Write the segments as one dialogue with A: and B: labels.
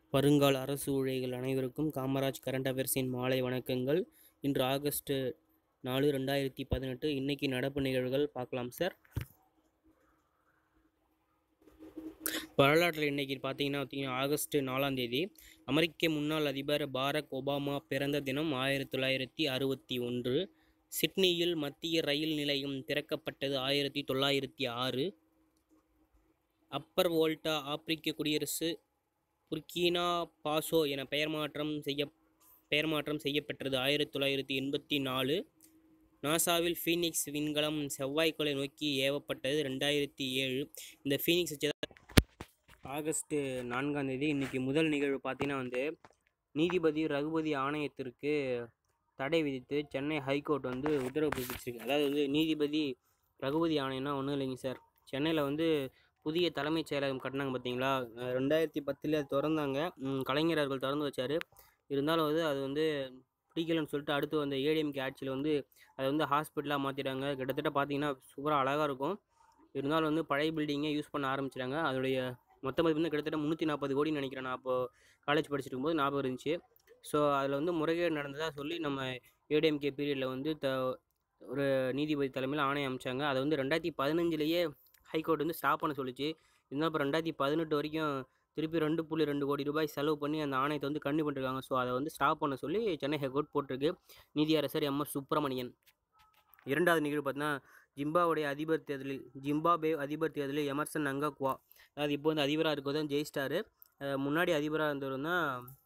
A: வருங்கால அரசு ஊழியர்கள் அனைவருக்கும் காமராஜ் கரண்ட் அஃபேர்ஸின் மாலை வணக்கங்கள் இன்று ஆகஸ்ட் நாலு ரெண்டாயிரத்தி பதினெட்டு இன்னைக்கு நடப்பு நிகழ்வுகள் பார்க்கலாம் சார் வரலாற்றில் இன்னைக்கு பார்த்தீங்கன்னா பார்த்தீங்கன்னா ஆகஸ்ட் நாலாம் தேதி அமெரிக்க முன்னாள் அதிபர் பாரக் ஒபாமா பிறந்த தினம் ஆயிரத்தி தொள்ளாயிரத்தி அறுபத்தி ஒன்று சிட்னியில் மத்திய ரயில் நிலையம் திறக்கப்பட்டது ஆயிரத்தி தொள்ளாயிரத்தி ஆறு அப்பர் வோல்டா ஆப்பிரிக்க குடியரசு புர்கினா பாசோ என பெயர் மாற்றம் செய்ய பெயர் மாற்றம் செய்யப்பட்டது ஆயிரத்தி தொள்ளாயிரத்தி எண்பத்தி நாலு நாசாவில் ஃபீனிக்ஸ் விண்கலம் செவ்வாய்க்கோளை நோக்கி ஏவப்பட்டது ரெண்டாயிரத்தி ஏழு இந்த ஃபீனிக்ஸ் வச்சு ஆகஸ்ட் நான்காம் தேதி இன்னைக்கு முதல் நிகழ்வு பார்த்தீங்கன்னா வந்து நீதிபதி ரகுபதி ஆணையத்திற்கு தடை விதித்து சென்னை ஹைகோர்ட் வந்து உத்தரவு பிறப்பிச்சிருக்கு அதாவது வந்து நீதிபதி ரகுபதி ஆணையம்னா ஒன்றும் இல்லைங்க சார் சென்னையில் வந்து புதிய தலைமைச் செயலகம் கட்டினாங்க பார்த்தீங்களா அஹ் ரெண்டாயிரத்தி பத்தில் அது திறந்தாங்க ம், கலைஞர் அவர்கள் திறந்து வச்சார் இருந்தாலும் வந்து அது வந்து பிடிக்கலன்னு சொல்லிட்டு அடுத்து வந்த ஏடிஎம்கே ஆட்சியில் வந்து அதை வந்து ஹாஸ்பிட்டலாக மாற்றிட்டாங்க கிட்டத்தட்ட பார்த்தீங்கன்னா சூப்பராக அழகாக இருக்கும் இருந்தாலும் வந்து பழைய பில்டிங்கை யூஸ் பண்ண ஆரம்பிச்சிட்டாங்க அதோடைய மொத்த மதிப்பு வந்து கிட்டத்தட்ட முந்நூற்றி நாற்பது கோடின்னு நினைக்கிறேன் நான் அப்போது காலேஜ் படிச்சுட்டு இருக்கும்போது ஞாபகம் இருந்துச்சு ஸோ அதில் வந்து முறைகேடு நடந்ததாக சொல்லி நம்ம ஏடிஎம்கே பீரியடில் வந்து த ஒரு நீதிபதி தலைமையில் ஆணையம் அமைச்சாங்க அதை வந்து ரெண்டாயிரத்தி பதினஞ்சுலேயே ஹைகோர்ட் வந்து ஸ்டாப் பண்ண சொல்லிச்சு இருந்தாலும் இப்போ ரெண்டாயிரத்தி பதினெட்டு வரைக்கும் திருப்பி ரெண்டு புள்ளி ரெண்டு கோடி ரூபாய் செலவு பண்ணி அந்த ஆணையத்தை வந்து கண்டிப்பாக பண்ணிருக்காங்க ஸோ அதை வந்து ஸ்டாப் பண்ண சொல்லி சென்னை ஹைகோர்ட் போட்டிருக்கு நீதியரசர் எம் எஸ் சுப்பிரமணியன் இரண்டாவது நிகழ்வு பார்த்தீங்கன்னா ஜிம்பாவுடைய அதிபர் தேர்தலில் ஜிம்பாபே அதிபர் தேர்தலில் எமர்சன் நங்கக்வா அதாவது இப்போ வந்து அதிபராக இருக்கதான் ஜெயிச்சிட்டாரு அஹ் முன்னாடி அதிபராக இருந்தவர் தான்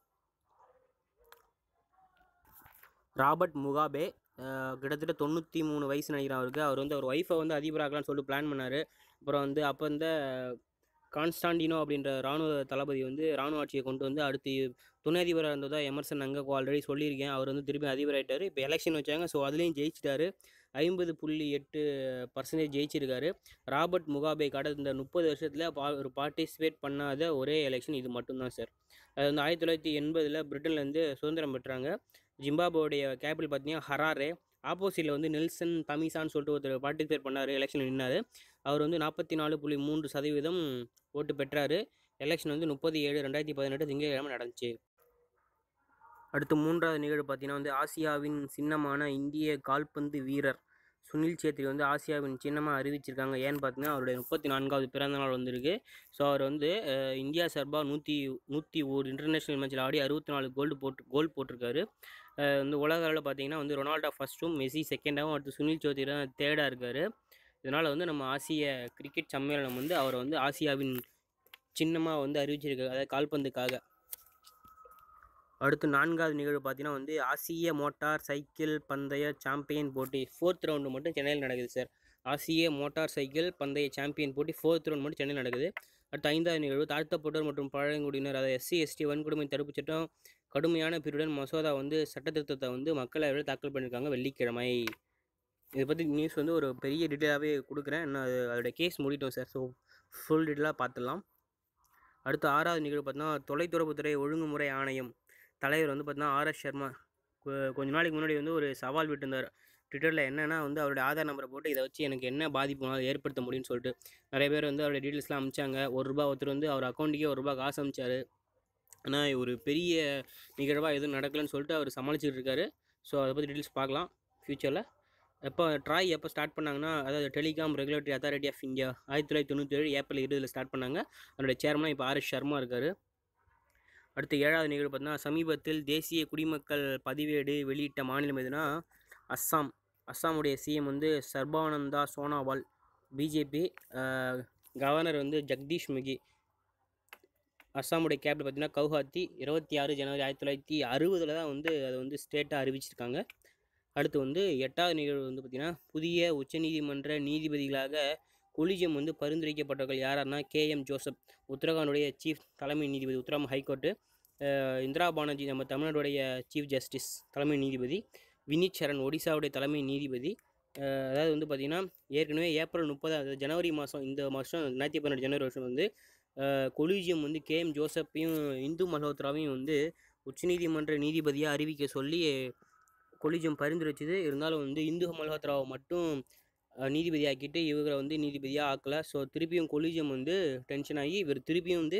A: ராபர்ட் முகாபே அஹ் கிட்டத்தட்ட தொண்ணூற்றி மூணு வயசு நினைக்கிறேன் அவருக்கு அவர் வந்து அவர் ஒய்ஃபை வந்து அதிபராகலாம்னு சொல்லிட்டு பிளான் பண்ணார் அப்புறம் வந்து அப்போ இந்த கான்ஸ்டாண்டினோ அப்படின்ற இராணுவ தளபதி வந்து இராணுவ ஆட்சியை கொண்டு வந்து அடுத்து துணை அதிபராக இருந்ததா எமர்சன் அங்கே ஆல்ரெடி சொல்லியிருக்கேன் அவர் வந்து திருப்பி அதிபர் ஆயிட்டாரு இப்போ எலெக்ஷன் வச்சாங்க ஸோ அதுலேயும் ஜெயிச்சிட்டாரு ஐம்பது புள்ளி எட்டு பர்சன்டேஜ் ஜெயிச்சிருக்காரு ராபர்ட் முகாபே கடந்த இந்த முப்பது வருஷத்தில் பா ஒரு பார்ட்டிசிபேட் பண்ணாத ஒரே எலெக்ஷன் இது மட்டும்தான் சார் அது வந்து ஆயிரத்தி தொள்ளாயிரத்தி எண்பதில் பிரிட்டன்லேருந்து சுதந்திரம் பெற்றாங்க ஜிம்பாபோடைய கேபிட்டல் பார்த்தீங்கன்னா ஹராரே ஆப்போசிட்டில் வந்து நெல்சன் தமிசான்னு சொல்லிட்டு ஒருத்தர் பார்ட்டிசிபேட் பண்ணார் எலெக்ஷன் நின்னார் அவர் வந்து நாற்பத்தி நாலு புள்ளி மூன்று சதவீதம் ஓட்டு பெற்றார் எலெக்ஷன் வந்து முப்பது ஏழு ரெண்டாயிரத்தி பதினெட்டு திங்கட்கிழமை நடந்துச்சு அடுத்து மூன்றாவது நிகழ்வு பார்த்தீங்கன்னா வந்து ஆசியாவின் சின்னமான இந்திய கால்பந்து வீரர் சுனில் சேத்ரி வந்து ஆசியாவின் சின்னமாக அறிவிச்சிருக்காங்க ஏன்னு பார்த்தீங்கன்னா அவருடைய முப்பத்தி நான்காவது பிறந்த நாள் வந்திருக்கு ஸோ அவர் வந்து அஹ், இந்தியா சார்பாக நூற்றி நூற்றி ஒரு இன்டர்நேஷ்னல் மேட்ச்சில் ஆடி அறுபத்தி நாலு கோல்டு போட்டு கோல் போட்டிருக்காரு அஹ், வந்து உலக அளவில் பார்த்தீங்கன்னா வந்து ரொனால்டோ ஃபஸ்ட்டும் மெஸ்ஸி செகண்டாகவும் அடுத்து சுனில் சேத்ரி தான் தேர்டாக இருக்கார் இதனால் வந்து நம்ம ஆசிய கிரிக்கெட் சம்மேளனம் வந்து அவரை வந்து ஆசியாவின் சின்னமாக வந்து அறிவிச்சிருக்காங்க அதாவது கால்பந்துக்காக அடுத்து நான்காவது நிகழ்வு பார்த்தீங்கன்னா வந்து ஆசிய மோட்டார் சைக்கிள் பந்தய சாம்பியன் போட்டி ஃபோர்த் ரவுண்டு மட்டும் சென்னையில் நடக்குது சார் ஆசிய மோட்டார் சைக்கிள் பந்தய சாம்பியன் போட்டி ஃபோர்த் ரவுண்ட் மட்டும் சென்னையில் நடக்குது அடுத்து ஐந்தாவது நிகழ்வு தாழ்த்தப்பட்டோர் மற்றும் பழங்குடியினர் அதாவது எஸ்சி எஸ்டி வன்கொடுமை தடுப்புச் சட்டம் கடுமையான பிரிவுடன் மசோதா வந்து சட்டத்திருத்தத்தை வந்து மக்களவையில் தாக்கல் பண்ணியிருக்காங்க வெள்ளிக்கிழமை இதை பற்றி நியூஸ் வந்து ஒரு பெரிய டீட்டெயிலாகவே கொடுக்குறேன் இன்னும் அது அதோட கேஸ் மூடிட்டோம் சார் ஸோ ஃபுல் டீட்டெயிலாக பார்த்துடலாம் அடுத்து ஆறாவது நிகழ்வு பார்த்தீங்கன்னா தொலைத்தொடர்புத்துறை ஒழுங்குமுறை ஆணையம் தலைவர் வந்து பார்த்தீங்கன்னா ஆர்எஸ் சர்மா கொ- கொஞ்ச நாளைக்கு முன்னாடி வந்து ஒரு சவால் விட்டிருந்தார் ட்விட்டரில் என்னென்னா வந்து அவருடைய ஆதார் நம்பரை போட்டு இதை வச்சு எனக்கு என்ன பாதிப்பு வேணாலும் ஏற்படுத்த முடியும்னு சொல்லிட்டு நிறைய பேர் வந்து அவருடைய டீட்டெயில்ஸ்லாம் அமிச்சாங்க ஒரு ரூபா ஒருத்தர் வந்து அவர் அக்கௌண்ட்டுக்கே ஒரு ரூபா காசு அமிச்சாரு ஆனால் ஒரு பெரிய நிகழ்வாக எதுவும் நடக்கலைன்னு சொல்லிட்டு அவர் சமாளிச்சுட்டு இருக்காரு ஸோ அதை பற்றி டீட்டெயில்ஸ் பார்க்கலாம் ஃப்யூச்சரில் எப்போ ட்ராய் எப்போ ஸ்டார்ட் பண்ணாங்கன்னா அதாவது telecom regulatory authority of India ஆயிரத்தி தொள்ளாயிரத்தி தொண்ணூற்றி ஏழு ஏப்ரல் இருபதில் ஸ்டார்ட் பண்ணாங்க அதோட சேர்மனாக இப்போ ஆர்எஸ் சர்மா இருக்கார் அடுத்து ஏழாவது நிகழ்வு பார்த்தீங்கன்னா சமீபத்தில் தேசிய குடிமக்கள் பதிவேடு வெளியிட்ட மாநிலம் எதுனா அஸ்ஸாம் அஸ்ஸாமுடைய சிஎம் வந்து சர்பானந்தா சோனாவால் பிஜேபி கவர்னர் வந்து ஜெகதீஷ் முகி அஸ்ஸாமுடைய கேபிட்டல் பார்த்தீங்கன்னா கவுஹாத்தி இருபத்தி ஆறு ஜனவரி ஆயிரத்தி தொள்ளாயிரத்தி அறுபதில் தான் வந்து அதை வந்து ஸ்டேட்டாக அறிவிச்சிருக்காங்க அடுத்து வந்து எட்டாவது நிகழ்வு வந்து பார்த்திங்கன்னா புதிய உச்சநீதிமன்ற நீதிபதிகளாக கொலிஜியம் வந்து பரிந்துரைக்கப்பட்டவர்கள் யாராருன்னா கேஎம் ஜோசப் உத்தரகாண்டுடைய சீஃப் தலைமை நீதிபதி உத்தரம் ஹைகோர்ட்டு அஹ் இந்திரா பானர்ஜி நம்ம தமிழ்நாடுடைய சீஃப் ஜஸ்டிஸ் தலைமை நீதிபதி வினித் சரண் ஒடிசாவுடைய தலைமை நீதிபதி அஹ் அதாவது வந்து பார்த்திங்கன்னா ஏற்கனவே ஏப்ரல் முப்பது அதாவது ஜனவரி மாதம் இந்த மாதம் ரெண்டாயிரத்தி பதினெட்டு ஜனவரி வருஷம் வந்து கொலிஜியம் வந்து கேஎம் ஜோசப்பையும் இந்து மல்ஹோத்ராவையும் வந்து உச்சநீதிமன்ற நீதிபதியாக அறிவிக்க சொல்லி கொலிஜியம் பரிந்துரைச்சது இருந்தாலும் வந்து இந்து மல்ஹோத்ராவை மட்டும் அஹ், நீதிபதி ஆக்கிட்டு இவரை வந்து நீதிபதியாக ஆக்கலை ஸோ திருப்பியும் கொலிஜியம் வந்து டென்ஷன் ஆகி இவர் திருப்பியும் வந்து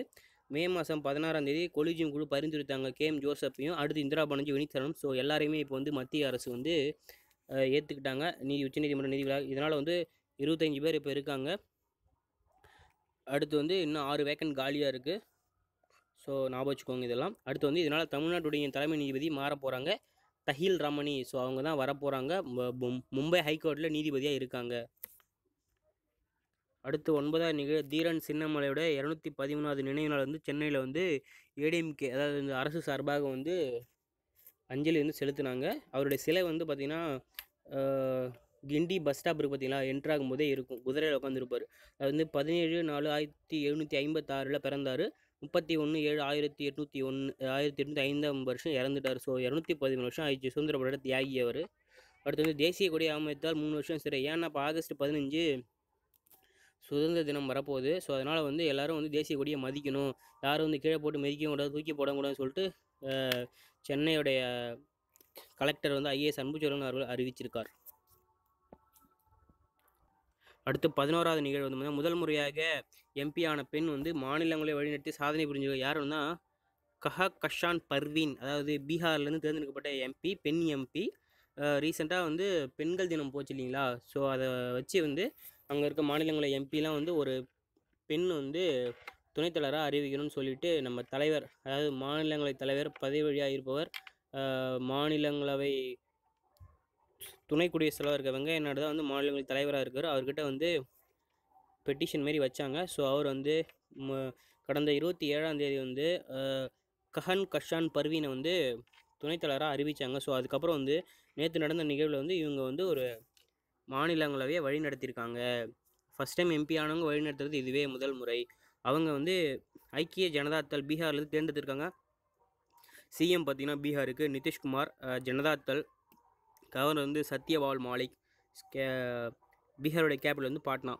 A: மே மாதம் பதினாறாம் தேதி கொலிஜியம் குழு பரிந்துரைத்தாங்க கேஎம் ஜோசப்பையும் அடுத்து இந்திரா பானர்ஜி வினித் சரணம் ஸோ எல்லாரையுமே இப்போ வந்து மத்திய அரசு வந்து அஹ், ஏற்றுக்கிட்டாங்க நீதி உச்சநீதிமன்ற நீதிகளாக இதனால் வந்து இருபத்தஞ்சி பேர் இப்போ இருக்காங்க அடுத்து வந்து இன்னும் ஆறு வேக்கன்ட் காலியாக இருக்குது ஸோ ஞாபகம் வச்சுக்கோங்க இதெல்லாம் அடுத்து வந்து இதனால் தமிழ்நாட்டுடைய தலைமை நீதிபதி மாற போகிறாங்க தஹில் ரமணி ஸோ அவங்க தான் வரப்போகிறாங்க மும்பை ஹைகோர்ட்டில் நீதிபதியாக இருக்காங்க அடுத்து ஒன்பதாம் நிகழ் தீரன் சின்னமலையோட இரநூத்தி பதிமூணாவது நினைவு நாள் வந்து சென்னையில் வந்து ஏடிஎம்கே அதாவது இந்த அரசு சார்பாக வந்து அஞ்சலி வந்து செலுத்தினாங்க அவருடைய சிலை வந்து பார்த்திங்கன்னா கிண்டி பஸ் ஸ்டாப் இருக்குது பார்த்தீங்களா என்ட்ரு ஆகும்போதே இருக்கும் குதிரையில் உட்காந்துருப்பார் அது வந்து பதினேழு நாலு ஆயிரத்தி எழுநூற்றி ஐம்பத்தாறில் பிறந்தார் முப்பத்தி ஒன்று ஏழு ஆயிரத்தி எட்நூற்றி ஒன்று ஆயிரத்தி எட்நூற்றி ஐந்தாம் வருஷம் இறந்துட்டார் ஸோ இரநூத்தி பதிமூணு வருஷம் ஆயிடுச்சு சுதந்திர போராட்ட தியாகி அவர் அடுத்து வந்து தேசிய கொடி அமைத்தால் மூணு வருஷம் சிறை ஏன்னா இப்போ ஆகஸ்ட் பதினஞ்சு சுதந்திர தினம் வரப்போகுது ஸோ அதனால் வந்து எல்லாரும் வந்து தேசிய கொடியை மதிக்கணும் யாரும் வந்து கீழே போட்டு மிதிக்கவும் கூடாது தூக்கி போடக்கூடாதுன்னு சொல்லிட்டு அஹ், சென்னையுடைய கலெக்டர் வந்து ஐஏஎஸ் அன்புச்செல்வன் அவர்கள் அறிவிச்சிருக்கார் அடுத்து பதினோராவது நிகழ்வு வந்து பார்த்தீங்கன்னா, முதல் முறையாக எம்பி ஆன பெண் வந்து மாநிலங்களை வழிநடத்தி சாதனை புரிஞ்சவங்க யாருன்னா கஹா கஷான் பர்வீன் அதாவது பீகார்லேருந்து தேர்ந்தெடுக்கப்பட்ட எம்பி பெண் எம்பி ரீசெண்டாக வந்து பெண்கள் தினம் போச்சு இல்லைங்களா ஸோ அதை வச்சு வந்து அங்கே இருக்க மாநிலங்கள எம்பிலாம் வந்து ஒரு பெண் வந்து துணைத் தலைவராக அறிவிக்கணும்னு சொல்லிட்டு நம்ம தலைவர் அதாவது மாநிலங்களவை தலைவர் பதவி வழியாக இருப்பவர் அஹ், மாநிலங்களவை துணை குடியரசுத் தலைவர் இருக்க வெங்கைய நாயுடு தான் வந்து மாநிலங்களவை தலைவராக இருக்கார் அவர்கிட்ட வந்து பெட்டிஷன் மாரி வச்சாங்க ஸோ அவர் வந்து ம- கடந்த இருபத்தி ஏழாம் தேதி வந்து அஹ், கஹன் கஷான் பர்வீனை வந்து துணைத் தலைவராக அறிவித்தாங்க ஸோ அதுக்கப்புறம் வந்து நேற்று நடந்த நிகழ்வில் வந்து இவங்க வந்து ஒரு மாநிலங்களவையை வழி நடத்தியிருக்காங்க ஃபஸ்ட் டைம் எம்பி ஆனவங்க வழி நடத்துறது இதுவே முதல் முறை அவங்க வந்து ஐக்கிய ஜனதாதள் பீகார்லேருந்து தேர்ந்தெடுத்திருக்காங்க சிஎம் பார்த்தீங்கன்னா பீகாருக்கு நிதிஷ்குமார் அஹ், ஜனதாதள் கவர்னர் வந்து சத்யபால் மாலிக் கே பீகாரோட கேபிட்டல் வந்து பாட்னா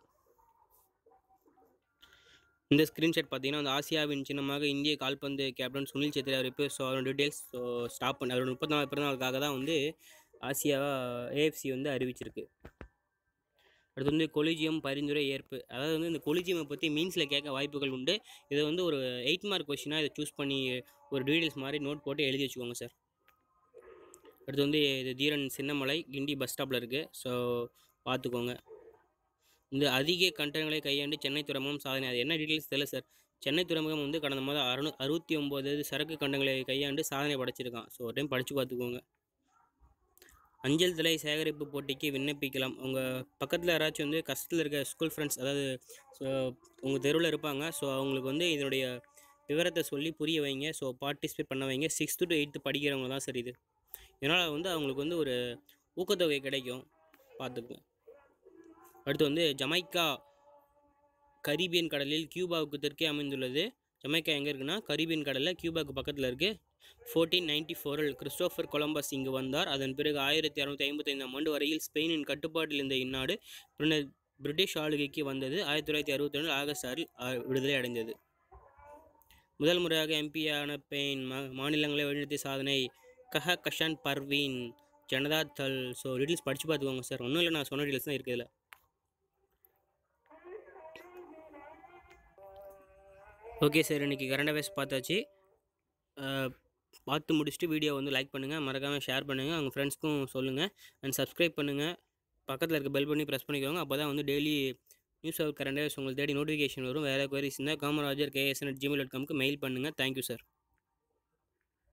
A: இந்த ஸ்க்ரீன்ஷாட் பார்த்தீங்கன்னா அந்த ஆசியாவின் சின்னமாக இந்திய கால்பந்து கேப்டன் சுனில் சேத்ரி அறிவிப்பு ஸோ அவரோட டீட்டெயில்ஸ் ஸோ ஸ்டாப் பண்ணி அவரோட முப்பத்தி நாலு பிறந்தநாளுக்காக தான் வந்து ஆசியா ஏஎஃப்சி வந்து அறிவிச்சிருக்கு அடுத்து வந்து கொலிஜியம் பரிந்துரை ஏற்பு அதாவது வந்து இந்த கொலிஜியமை பற்றி மீன்ஸில் கேட்க வாய்ப்புகள் உண்டு இதை வந்து ஒரு எயிட் மார்க் கொஷினாக இதை சூஸ் பண்ணி ஒரு டீட்டெயில்ஸ் மாதிரி நோட் போட்டு எழுதி வச்சுக்கோங்க சார் அடுத்து வந்து இது தீரன் சின்னமலை கிண்டி பஸ் ஸ்டாப்பில் இருக்குது ஸோ பார்த்துக்கோங்க இந்த அதிக கண்டனங்களை கையாண்டு சென்னை துறைமுகம் சாதனை அது என்ன டீட்டெயில்ஸ் தெரியல சார் சென்னை துறைமுகம் வந்து கடந்த மாதம் அறுநூ அறுபத்தி ஒம்பது சரக்கு கண்டங்களை கையாண்டு சாதனை படைச்சிருக்கான் ஸோ ஒரு டைம் படித்து பார்த்துக்கோங்க அஞ்சல் தலை சேகரிப்பு போட்டிக்கு விண்ணப்பிக்கலாம் உங்கள் பக்கத்தில் யாராச்சும் வந்து கஷ்டத்தில் இருக்க ஸ்கூல் ஃப்ரெண்ட்ஸ் அதாவது ஸோ உங்கள் தெருவில் இருப்பாங்க ஸோ அவங்களுக்கு வந்து இதனுடைய விவரத்தை சொல்லி புரிய வைங்க ஸோ பார்ட்டிசிபேட் பண்ண வைங்க சிக்ஸ்த்து டு எயித்து படிக்கிறவங்க தான் சார் இது இதனால் வந்து அவங்களுக்கு வந்து ஒரு ஊக்கத்தொகை கிடைக்கும் பார்த்துக்குங்க அடுத்து வந்து ஜமைக்கா கரீபியன் கடலில் கியூபாவுக்கு தெற்கே அமைந்துள்ளது ஜமைக்கா எங்கே இருக்குன்னா கரீபியன் கடலில் கியூபாவுக்கு பக்கத்தில் இருக்குது ஃபோர்டீன் நைன்டி ஃபோரில் கிறிஸ்டோஃபர் கொலம்பஸ் இங்கு வந்தார் அதன் பிறகு ஆயிரத்தி அறுநூற்றி ஐம்பத்தைந்தாம் ஆண்டு வரையில் ஸ்பெயினின் கட்டுப்பாட்டில் இருந்த இந்நாடு பின்னர் பிரிட்டிஷ் ஆளுகைக்கு வந்தது ஆயிரத்தி தொள்ளாயிரத்தி அறுபத்தி ரெண்டில் ஆகஸ்ட் ஆறில் ஆ- விடுதலை அடைந்தது முதல் முறையாக எம்பியான பெயின் மா மாநிலங்களை வழிநடத்திய சாதனை Kahkashan Parveen Janata Dal so details படித்து பார்த்துக்கோங்க சார் ஒன்றும் இல்லை நான் சொன்ன டீட்டெயில்ஸ் தான் இருக்குது இதில் ஓகே சார் இன்றைக்கி கரண்ட் அஃபேர்ஸ் பார்த்தாச்சு அஹ், பார்த்து முடிச்சுட்டு வீடியோ வந்து லைக் பண்ணுங்கள் மறக்காமல் ஷேர் பண்ணுங்கள் உங்கள் ஃப்ரெண்ட்ஸ்க்கும் சொல்லுங்கள் அண்ட் சப்ஸ்கிரைப் பண்ணுங்கள் பக்கத்தில் இருக்க பெல் பண்ணி ப்ரெஸ் பண்ணிக்கோங்க அப்போ தான் வந்து டெய்லி நியூஸ் அவர் கரண்ட் அஃபேர்ஸ் உங்களுக்கு தேடி நோட்டிஃபிகேஷன் வரும் வேறு குவரிஸ் இருந்தால் Kamarajar KSN at Gmail dot காம்க்கு மெயில் பண்ணுங்கள் தேங்க்யூ சார்